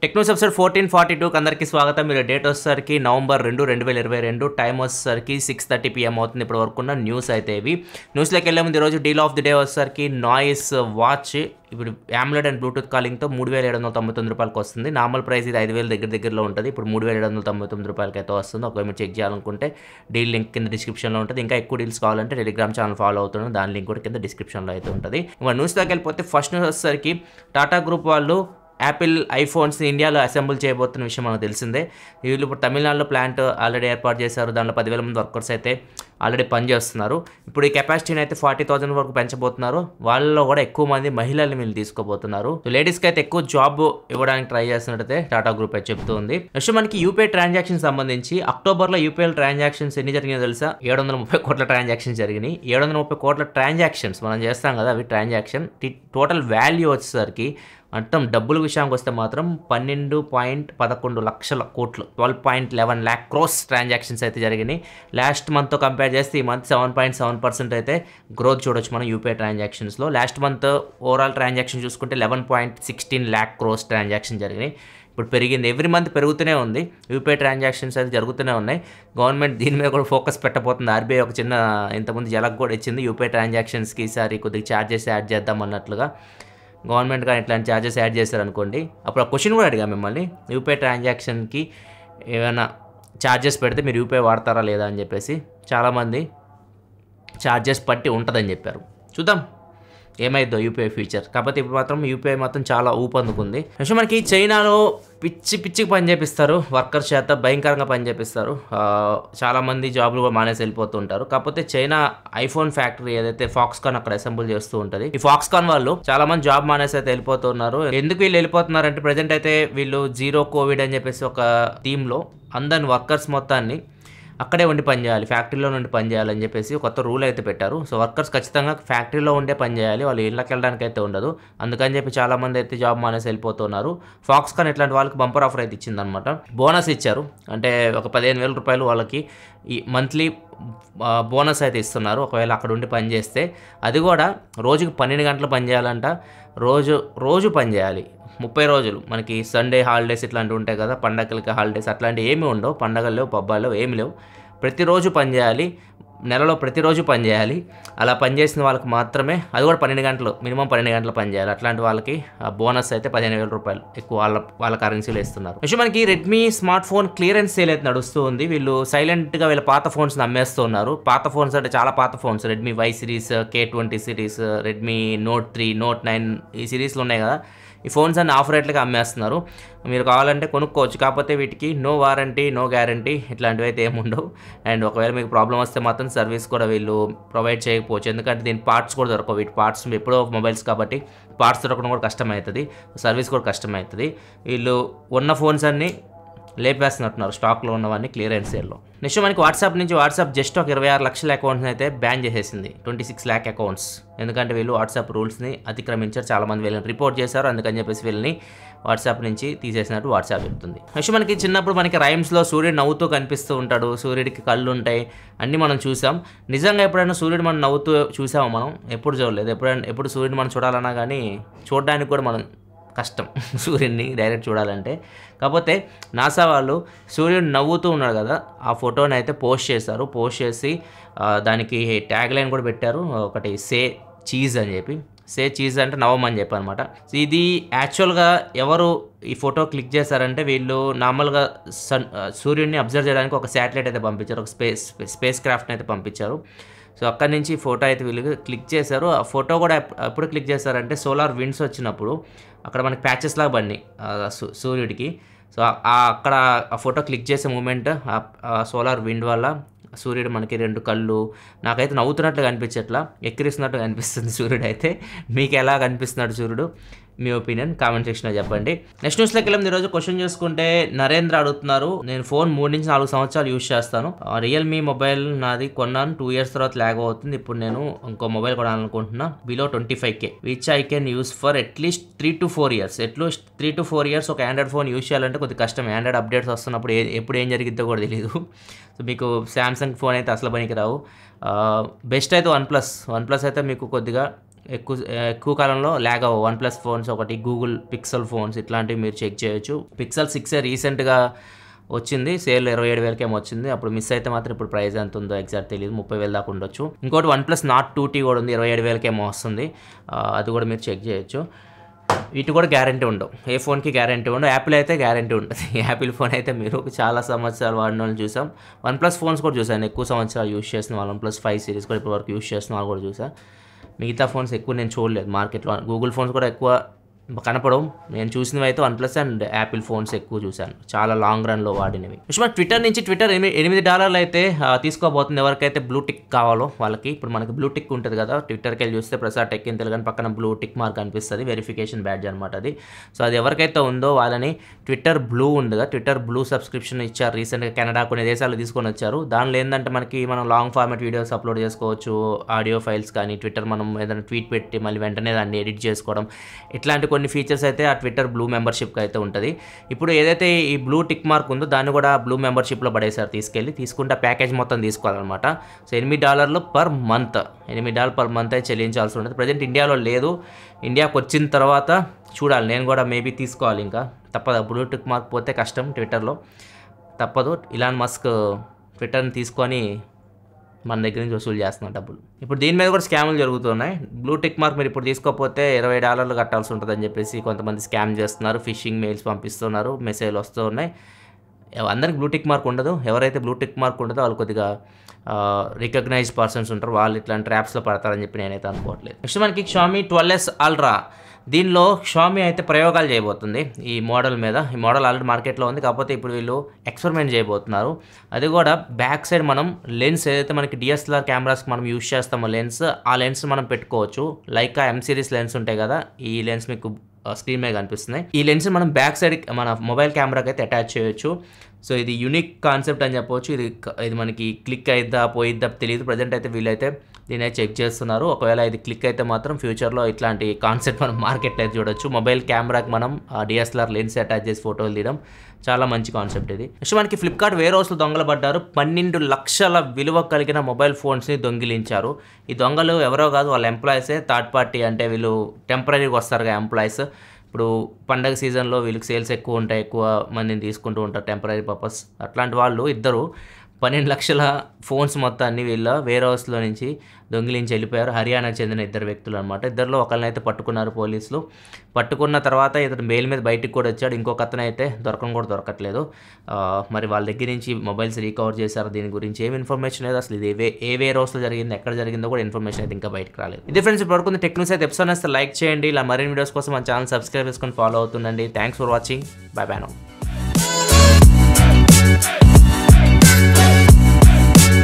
Technos episode fourteen forty టూకి అందరికీ స్వాగతం మీరు డేట్ వచ్చేసరికి నవంబర్ రెండు రెండు వేల ఇరవై రెండు టైం వచ్చేసరికి సిక్స్ థర్టీ పిఎం అవుతుంది ఇప్పుడు వరకు ఉన్న న్యూస్ అయితే ఇవి న్యూస్లోకి వెళ్ళే ముందు ఈరోజు డీల్ ఆఫ్ ది డే వచ్చేసరికి నాయిస్ వాచ్ ఇప్పుడు యామ్లెట్ అండ్ బ్లూటూత్ కాలింగ్తో మూడు వేల ఏడు వందల తొంభై తొమ్మిది రూపాయలకి వస్తుంది నార్మల్ ప్రైస్ ఇది ఐదు వేల దగ్గర దగ్గరలో ఉంటుంది ఇప్పుడు మూడు వేల ఏడు వందల తొంభై తొమ్మిది రూపాయలకి అయితే వస్తుంది ఒకవేళ మీరు చెక్ చేయాలనుకుంటే డీల్ లింక్ కింద డిస్క్రిప్షన్లో ఉంటుంది ఇంకా ఎక్కువ డీల్స్ కావాలంటే టెలిగ్రామ్ ఛానల్ ఫాలో అవుతున్నాను దాని లింక్ కూడా కింద డిస్క్రిప్షన్లో అయితే ఉంటుంది ఇంకా న్యూస్లోకి వెళ్ళిపోతే ఫస్ట్ న్యూస్ వచ్చేసరికి టాటా గ్రూప్ వాళ్ళు యాపిల్ ఐఫోన్స్ని ఇండియాలో అసెంబుల్ చేయబోతున్న విషయం మనకు తెలిసిందే వీళ్ళు ఇప్పుడు తమిళనాడులో ప్లాంట్ ఆల్రెడీ ఏర్పాటు చేశారు దాంట్లో పదివేల మంది వర్కర్స్ అయితే ఆల్రెడీ పనిచేస్తున్నారు ఇప్పుడు ఈ కెపాసిటీని అయితే ఫార్టీ థౌసండ్ వరకు పెంచబోతున్నారు వాళ్ళలో కూడా ఎక్కువ మంది మహిళల్ని వీళ్ళు తీసుకోబోతున్నారు లేడీస్కి అయితే ఎక్కువ జాబ్ ఇవ్వడానికి ట్రై చేస్తున్నట్టయితే టాటా గ్రూప్ అయితే చెప్తుంది నెక్స్ట్ మనకి యూపీఐ ట్రాన్సాక్షన్ సంబంధించి అక్టోబర్లో యూపీఐ ట్రాన్సాక్షన్స్ ఎన్ని జరిగినాయో తెలుసా ఏడు వందల ముప్పై కోట్ల ట్రాన్సాక్షన్స్ జరిగినాయి ఏడు వందల ముప్పై కోట్ల ట్రాన్సాక్షన్స్ మనం చేస్తాం కదా అవి ట్రాన్సాక్షన్ టోటల్ వాల్యూ వచ్చేసరికి మొత్తం డబ్బుల విషయానికి వస్తే మాత్రం పన్నెండు పాయింట్ పదకొండు లక్షల కోట్లు twelve point eleven lakh crores transactions అయితే జరిగినాయి లాస్ట్ మంత్తో కంపేర్ చేస్తే ఈ month seven point seven percent అయితే గ్రోత్ చూడొచ్చు మనం యూపీఐ ట్రాన్సాక్షన్స్లో లాస్ట్ మంత్ ఓవరాల్ ట్రాన్సాక్షన్ చూసుకుంటే eleven point sixteen lakh crores transaction జరిగినాయి ఇప్పుడు పెరిగింది ఎవ్రీ మంత్ పెరుగుతూనే ఉంది యూపీఐ ట్రాన్సాక్షన్స్ అయితే జరుగుతూనే ఉన్నాయి గవర్నమెంట్ దీని మీద కూడా ఫోకస్ పెట్టబోతుంది ఆర్బీఐ ఒక చిన్న ఇంతకుముందు జలక్ కూడా ఇచ్చింది యూపీఐ ట్రాన్సాక్షన్స్కి ఈసారి కొద్దిగా ఛార్జెస్ యాడ్ చేద్దాం అన్నట్లుగా గవర్నమెంట్ కానీ ఇట్లాంటి ఛార్జెస్ యాడ్ చేశారనుకోండి అప్పుడు ఆ క్వశ్చన్ కూడా అడిగా మిమ్మల్ని యూపీఐ ట్రాన్సాక్షన్కి ఏమైనా ఛార్జెస్ పెడితే మీరు యూపీఐ వాడతారా లేదా అని చెప్పేసి చాలామంది ఛార్జెస్ పట్టి ఉంటుందని చెప్పారు చూద్దాం ఏమైందో యూపీఐ ఫ్యూచర్ కాకపోతే ఇప్పుడు మాత్రం యూపీఐ మాత్రం చాలా ఊపందుకుంది నెక్స్ట్ మనకి చైనాలో పిచ్చి పిచ్చికి పని చేపిస్తారు వర్కర్స్ చేత భయంకరంగా పని చేపిస్తారు ఆ, చాలామంది జాబ్లు కూడా మానేసి వెళ్ళిపోతుంటారు కాకపోతే చైనా ఐఫోన్ ఫ్యాక్టరీ ఏదైతే ఫాక్స్కాన్ అక్కడ అసెంబుల్ చేస్తూ ఉంటుంది ఈ ఫాక్స్కాన్ వాళ్ళు చాలా మంది జాబ్ మానేసి అయితే వెళ్ళిపోతున్నారు ఎందుకు వీళ్ళు వెళ్ళిపోతున్నారు అంటే ప్రజెంట్ అయితే వీళ్ళు జీరో కోవిడ్ అని చెప్పేసి ఒక టీంలో అందరిని వర్కర్స్ మొత్తాన్ని అక్కడే ఉండి పని చేయాలి ఫ్యాక్టరీలో నుండి పని చేయాలని చెప్పేసి కొత్త రూల్ అయితే పెట్టారు సో వర్కర్స్ ఖచ్చితంగా ఫ్యాక్టరీలో ఉండే పని చేయాలి వాళ్ళు ఇళ్ళకి వెళ్ళడానికి అయితే ఉండదు అందుకని చెప్పి చాలామంది అయితే జాబ్ మానేసి వెళ్ళిపోతున్నారు ఫాక్స్కాన్ ఇట్లాంటి వాళ్ళకి బంపర్ ఆఫర్ అయితే ఇచ్చిందనమాట బోనస్ ఇచ్చారు అంటే ఒక పదిహేను వేల రూపాయలు వాళ్ళకి ఈ మంత్లీ బోనస్ అయితే ఇస్తున్నారు ఒకవేళ అక్కడ ఉండి పని చేస్తే అది కూడా రోజుకి పన్నెండు గంటలు పని చేయాలంట రోజు రోజు పని చేయాలి ముప్పై రోజులు మనకి సండే హాలిడేస్ ఇట్లాంటివి ఉంటాయి కదా పండగలకి హాలిడేస్ అట్లాంటివి ఏమీ ఉండవు పండగలు లేవు పబ్బాలు లేవు ఏమి లేవు ప్రతిరోజు పని చేయాలి నెలలో ప్రతిరోజు పని చేయాలి అలా పని చేసిన వాళ్ళకి మాత్రమే అది కూడా పన్నెండు గంటలు మినిమం పన్నెండు గంటలు పని చేయాలి అట్లాంటి వాళ్ళకి ఆ బోనస్ అయితే పదిహేను వేల రూపాయలు ఎక్కువ వాళ్ళ వాళ్ళ కరెన్సీలో ఇస్తున్నారు నెక్స్ట్ మనకి Redmi smart phone clearance sale అయితే నడుస్తూ ఉంది వీళ్ళు సైలెంట్గా వీళ్ళ పాత ఫోన్స్ అమ్మేస్తూ ఉన్నారు పాత ఫోన్స్ అంటే చాలా పాత phones Redmi Y series K twenty series Redmi Note three Note nine ఈ సిరీస్లు ఉన్నాయి కదా ఈ ఫోన్స్ అన్ని ఆఫర్ రేట్లకి అమ్మేస్తున్నారు మీరు కావాలంటే కొనుక్కోవచ్చు కాకపోతే వీటికి నో వారంటీ నో గ్యారంటీ ఇట్లాంటివి అయితే ఏమి ఉండవు అండ్ ఒకవేళ మీకు ప్రాబ్లం వస్తే మాత్రం సర్వీస్ కూడా వీళ్ళు ప్రొవైడ్ చేయకపోవచ్చు ఎందుకంటే దీని పార్ట్స్ కూడా దొరకవు వీటి పార్ట్స్ ఎప్పుడో మొబైల్స్ కాబట్టి పార్ట్స్ దొరకడం కూడా కష్టమవుతుంది సర్వీస్ కూడా కష్టమవుతుంది వీళ్ళు ఉన్న ఫోన్స్ అన్నీ లేపేస్తున్నట్టున్నారు స్టాక్లో ఉన్నవన్నీ క్లియరెన్స్ సేల్లో నెక్స్ట్ మనకి వాట్సాప్ నుంచి వాట్సాప్ జస్ట్ ఒక ఇరవై ఆరు లక్షల అకౌంట్స్ అయితే బ్యాన్ చేసేసింది ట్వంటీ సిక్స్ ల్యాక్ అకౌంట్స్ ఎందుకంటే వీళ్ళు వాట్సాప్ రూల్స్ని అతిక్రమించారు చాలామంది వీళ్ళని రిపోర్ట్ చేశారు అందుకని చెప్పేసి వీళ్ళని వాట్సాప్ నుంచి తీసేసినట్టు వాట్సాప్ చెప్తుంది నెక్స్ట్ మనకి చిన్నప్పుడు మనకి రైమ్స్లో సూర్యుడు నవ్వుతూ కనిపిస్తూ ఉంటాడు సూర్యుడికి కళ్ళు ఉంటాయి అన్నీ మనం చూసాం నిజంగా ఎప్పుడైనా సూర్యుడు మనం నవ్వుతూ చూసామా మనం ఎప్పుడు చూడలేదు ఎప్పుడైనా ఎప్పుడు సూర్యుడు మనం చూడాలన్నా కానీ చూడడానికి కూడా మనం కష్టం సూర్యుడిని డైరెక్ట్ చూడాలంటే కాకపోతే నాసా వాళ్ళు సూర్యుడు నవ్వుతూ ఉన్నాడు కదా ఆ ఫోటోని అయితే పోస్ట్ చేశారు పోస్ట్ చేసి ఆ, దానికి ట్యాగ్ లైన్ కూడా పెట్టారు ఒకటి సే చీజ్ అని చెప్పి సే చీజ్ అంటే నవ్వమని చెప్పి అనమాట ఇది యాక్చువల్గా ఎవరు ఈ ఫోటో క్లిక్ చేశారంటే వీళ్ళు నార్మల్గా సన్ ఆ, సూర్యుడిని అబ్జర్వ్ చేయడానికి ఒక శాటిలైట్ అయితే పంపించారు ఒక స్పేస్ స్పేస్ క్రాఫ్ట్ని అయితే పంపించారు సో అక్కడి నుంచి ఫోటో అయితే వీళ్ళు క్లిక్ చేశారు ఆ ఫోటో కూడా ఎప్- ఎప్పుడు క్లిక్ చేశారంటే సోలార్ విండ్స్ వచ్చినప్పుడు అక్కడ మనకి ప్యాచెస్ లాగా పడినాయి ఆ సూ- సూర్యుడికి సో ఆ అక్కడ ఆ ఫోటో క్లిక్ చేసే మూమెంట్ ఆ సోలార్ విండ్ వల్ల సూర్యుడు మనకి రెండు కళ్ళు నాకైతే నవ్వుతున్నట్లు కనిపించట్లా ఎక్కిరిస్తున్నట్టు కనిపిస్తుంది సూర్యుడు అయితే మీకు ఎలా కనిపిస్తున్నాడు సూర్యుడు మీ ఒపీనియన్ కామెంట్ సెక్షన్లో చెప్పండి నెక్స్ట్ న్యూస్లోకి వెళ్ళాం ఈరోజు క్వశ్చన్ చూసుకుంటే నరేంద్ర అడుగుతున్నారు నేను ఫోన్ మూడు నుంచి నాలుగు సంవత్సరాలు యూజ్ చేస్తాను రియల్మీ మొబైల్ నాది కొన్నాను టూ ఇయర్స్ తర్వాత ల్యాగ్ అవుతుంది ఇప్పుడు నేను ఇంకో మొబైల్ కొనాలనుకుంటున్నా below twenty five K which I can use for at least three to four years at least three to four years ఒక ఆండ్రాయిడ్ ఫోన్ యూజ్ చేయాలంటే కొద్దిగా కష్టం ఆండ్రాయిడ్ అప్డేట్స్ వస్తున్నప్పుడు ఏ ఎప్పుడు ఏం జరిగిద్దో కూడా తెలియదు సో మీకు శాంసంగ్ ఫోన్ అయితే అసలు పనికి రావు బెస్ట్ అయితే వన్ ప్లస్ వన్ ప్లస్ అయితే మీకు కొద్దిగా ఎక్కువ ఎక్కువ కాలంలో ల్యాగ్ అవ్వవు వన్ ప్లస్ ఫోన్స్ ఒకటి గూగుల్ పిక్సెల్ ఫోన్స్ ఇట్లాంటివి మీరు చెక్ చేయొచ్చు పిక్సెల్ సిక్స్ రీసెంట్గా వచ్చింది సేల్ ఇరవై ఏడు వేలకేమో వచ్చింది అప్పుడు మిస్ అయితే మాత్రం ఇప్పుడు ప్రైస్ ఎంత ఉందో ఎగ్జాక్ట్ తెలియదు ముప్పై వేల దాకా ఉండొచ్చు ఇంకోటి OnePlus Nord two T కూడా ఉంది ఇరవై ఏడు వేలకేమో వస్తుంది ఆ, అది కూడా మీరు చెక్ చేయొచ్చు వీటి కూడా గ్యారంటీ ఉండవు ఏ ఫోన్కి గ్యారంటీ ఉండవు యాపిల్ అయితే గ్యారంటీ ఉంటుంది యాపిల్ ఫోన్ అయితే మీరు చాలా సంవత్సరాలు వాడిన వాళ్ళని చూసాం వన్ ప్లస్ ఫోన్స్ కూడా చూసాను ఎక్కువ సంవత్సరాలు యూస్ చేసిన వాళ్ళు వన్ ప్లస్ ఫైవ్ సిరీస్ కూడా ఇప్పటి వరకు యూస్ చేసిన వాళ్ళు కూడా చూసా మిగతా ఫోన్స్ ఎక్కువ నేను చూడలేదు మార్కెట్లో గూగుల్ ఫోన్స్ కూడా ఎక్కువ కనపడవు నేను చూసినవి అయితే OnePlus and Apple phones ఎక్కువ చూశాను చాలా లాంగ్ రన్లో వాడినవి విషయం ట్విట్టర్ నుంచి ట్విట్టర్ ఎనిమిది ఎనిమిది డాలర్లు అయితే ఆ, తీసుకోబోతుంది ఎవరికైతే బ్లూ టిక్ కావాలో వాళ్ళకి ఇప్పుడు మనకి బ్లూ టిక్ ఉంటుంది కదా ట్విట్టర్కి వెళ్ళి చూస్తే ప్రసాద్ టెక్ ఇన్ తెలుగు అని పక్కన బ్లూ టిక్ మార్క్ అనిపిస్తుంది వెరిఫికేషన్ బ్యాడ్జ్ అనమాట అది సో అది ఎవరికైతే ఉందో వాళ్ళని ట్విట్టర్ బ్లూ ఉందిగా ట్విట్టర్ బ్లూ సబ్స్క్రిప్షన్ ఇచ్చారు రీసెంట్గా కెనడా కొన్ని దేశాలు తీసుకొని వచ్చారు దానిలో ఏంటంటే మనకి మనం లాంగ్ ఫార్మాట్ వీడియోస్ అప్లోడ్ చేసుకోవచ్చు ఆడియో ఫైల్స్ కానీ ట్విట్టర్ మనం ఏదైనా ట్వీట్ పెట్టి మళ్ళీ వెంటనే దాన్ని ఎడిట్ చేసుకోవడం ఇట్లాంటి కొన్ని ఫీచర్స్ అయితే ఆ ట్విట్టర్ బ్లూ మెంబర్షిప్కి అయితే ఉంటుంది ఇప్పుడు ఏదైతే ఈ బ్లూ టిక్ మార్క్ ఉందో దాన్ని కూడా బ్లూ మెంబర్షిప్లో పడేసారు తీసుకెళ్ళి తీసుకుంటే ప్యాకేజ్ మొత్తం తీసుకోవాలన్నమాట సో ఎనిమిది డాలర్లు పర్ మంత్ ఎనిమిది డాలర్ పర్ మంత్ అయితే చెల్లించాల్సి ఉంటుంది ప్రజెంట్ ఇండియాలో లేదు ఇండియాకి వచ్చిన తర్వాత చూడాలి నేను కూడా మేబీ తీసుకోవాలి ఇంకా తప్పదు బ్లూ టిక్ మార్క్ పోతే కష్టం ట్విట్టర్లో తప్పదు ఇలాన్ మస్క్ ట్విట్టర్ని తీసుకొని మన దగ్గర నుంచి వసూలు చేస్తున్నారు డబ్బులు ఇప్పుడు దీని మీద కూడా స్కామ్లు జరుగుతున్నాయి బ్లూ టిక్ మార్క్ మీరు ఇప్పుడు తీసుకోకపోతే ఇరవై డాలర్లు కట్టాల్సి ఉంటుందని చెప్పేసి కొంతమంది స్కామ్ చేస్తున్నారు ఫిషింగ్ మెయిల్స్ పంపిస్తున్నారు మెసేజ్లు వస్తూ ఉన్నాయి ఎవ- అందరికి బ్లూ టిక్ మార్క్ ఉండదు ఎవరైతే బ్లూ టిక్ మార్క్ ఉండదో వాళ్ళు కొద్దిగా రికగ్నైజ్ పర్సన్స్ ఉంటారు వాళ్ళు ఇట్లాంటి ట్రాప్స్లో పడతారని చెప్పి నేనైతే అనుకోవట్లేదు నెక్స్ట్ మనకి షామీ ట్వెల్వ్ ఎస్ అల్ట్రా దీనిలో షామీ అయితే ప్రయోగాలు చేయబోతుంది ఈ మోడల్ మీద ఈ మోడల్ ఆల్రెడీ మార్కెట్లో ఉంది కాకపోతే ఇప్పుడు వీళ్ళు ఎక్స్పెరిమెంట్ చేయబోతున్నారు అది కూడా బ్యాక్ సైడ్ మనం లెన్స్ ఏదైతే మనకి డిఎస్ఎల్ఆర్ కెమెరాస్కి మనం యూస్ చేస్తామో లెన్స్ ఆ లెన్స్ మనం పెట్టుకోవచ్చు లైక్ ఎం సిరీస్ లెన్స్ ఉంటాయి కదా ఈ లెన్స్ మీకు స్క్రీన్ మీద కనిపిస్తున్నాయి ఈ లెన్స్ మనం బ్యాక్ సైడ్ మన మొబైల్ కెమెరాకి అయితే అటాచ్ చేయొచ్చు సో ఇది యూనిక్ కాన్సెప్ట్ అని చెప్పొచ్చు ఇది క- ఇది మనకి క్లిక్ అయిద్దా పోయిద్దా తెలియదు ప్రజెంట్ అయితే వీళ్ళైతే దీని అయితే చెక్ చేస్తున్నారు ఒకవేళ ఇది క్లిక్ అయితే మాత్రం ఫ్యూచర్లో ఇట్లాంటి కాన్సెప్ట్ మనం మార్కెట్లో అయితే చూడొచ్చు మొబైల్ కెమెరాకి మనం డిఎస్ఎల్ఆర్ లెన్స్ అటాచ్ చేసి ఫోటోలు తీయడం చాలా మంచి కాన్సెప్ట్ ఇది నెక్స్ట్ మనకి ఫ్లిప్కార్ట్ వేరే రోజులు దొంగలు పడ్డారు పన్నెండు లక్షల విలువ కలిగిన మొబైల్ ఫోన్స్ని దొంగిలించారు ఈ దొంగలు ఎవరో కాదు వాళ్ళ ఎంప్లాయీసే థర్డ్ పార్టీ అంటే వీళ్ళు టెంపరీగా వస్తారు ఎంప్లాయీస్ ఇప్పుడు పండగ సీజన్లో వీళ్ళకి సేల్స్ ఎక్కువ ఉంటాయి ఎక్కువ మందిని తీసుకుంటూ ఉంటారు టెంపరీ పర్పస్ అట్లాంటి వాళ్ళు ఇద్దరు పన్నెండు లక్షల ఫోన్స్ మొత్తాన్ని వీళ్ళ వేర్ హౌస్లో నుంచి దొంగిలించి వెళ్ళిపోయారు హర్యానాకు చెందిన ఇద్దరు వ్యక్తులు అనమాట ఇద్దరిలో ఒకరిని అయితే పట్టుకున్నారు పోలీసులు పట్టుకున్న తర్వాత ఇతను బెయిల్ మీద బయటికి కూడా వచ్చాడు ఇంకొక అతను అయితే దొరకడం కూడా దొరకట్లేదు ఆ, మరి వాళ్ళ దగ్గర నుంచి మొబైల్స్ రీకవర్ చేశారు దీని గురించి ఏం ఇన్ఫర్మేషన్ లేదు అసలు ఇది ఏ వే- ఏ వేర్ హౌస్లో జరిగింది ఎక్కడ జరిగిందో కూడా ఇన్ఫర్మేషన్ అయితే ఇంకా బయటకు రాలేదు ఇది ఫ్రెండ్స్ ఇప్పుడు వరకు టెక్నిక్స్ అయితే ఎపిసోడ్ వస్తే లైక్ చేయండి ఇలా మరిన్ని వీడియోస్ కోసం మన ఛానల్ సబ్స్క్రైబ్ చేసుకొని ఫాలో అవుతుండండి thanks for watching bye bye no